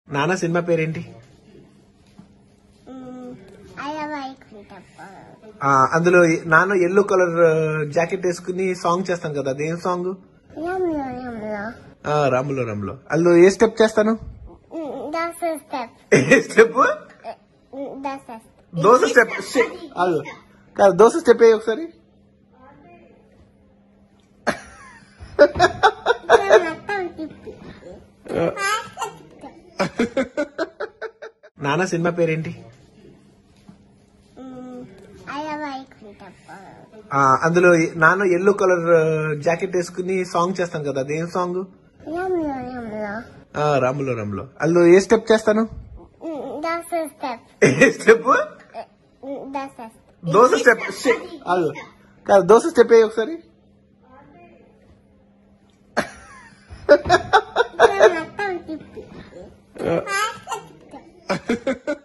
నాన్న సినిమా పేరేంటి అలవైకుంటప్ప ఆ, అందులో నాన్న ఎల్లో కలర్ జాకెట్ వేసుకుని సాంగ్ చేస్తాను కదా అదేం సాంగ్ యమ్లో యమ్లో ఆ, రాములో రాములో అందులో ఏ స్టెప్ చేస్తాను దోస స్టెప్ ఏ స్టెప్ దోస దోశ స్టెప్ షే- ఆగు. కాదు దోశ స్టెప్ ఏ ఒకసారి మొత్తం తిప్పి నాన్న సినిమా పేరేంటి అలవైకుంటప్ప ఆ, అందులో నాన్న ఎల్లో కలర్ జాకెట్ వేసుకుని సాంగ్ చేస్తాను కదా అదేం సాంగ్ యమ్లో యమ్లో ఆ, రాములో రాములో అందులో ఏ స్టెప్ చేస్తాను దోస స్టెప్ ఏ స్టెప్ దోస దోశ స్టెప్ షే- ఆగు. కాదు దోశ స్టెప్ ఏ ఒకసారి మొత్తం తిప్పి